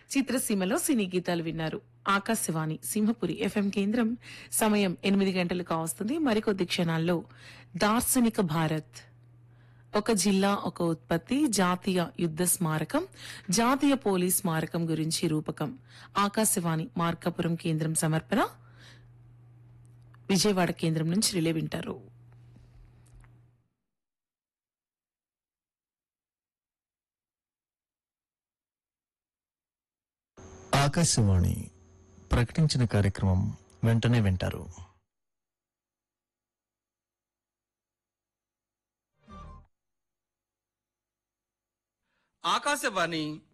చిత్రసీమలో సినీ గీతాలు విన్నారు ఆకాశవాణి సింహపురి ఎఫ్ఎం కేంద్రం సమయం ఎనిమిది గంటలు కావస్తుంది మరికొద్ది క్షణాల్లో దార్శనిక భారత్ ఒక జిల్లా ఒక ఉత్పత్తి జాతీయ యుద్ధ స్మారకం జాతీయ పోలీస్ స్మారకం గురించి రూపకం ఆకాశవాణి మార్కాపురం కేంద్రం సమర్పణ విజయవాడ కేంద్రం నుంచి రిలే వింటారు ఆకాశవాణి ప్రకటించిన కార్యక్రమం వెంటనే వింటారు ఆకాశవాణి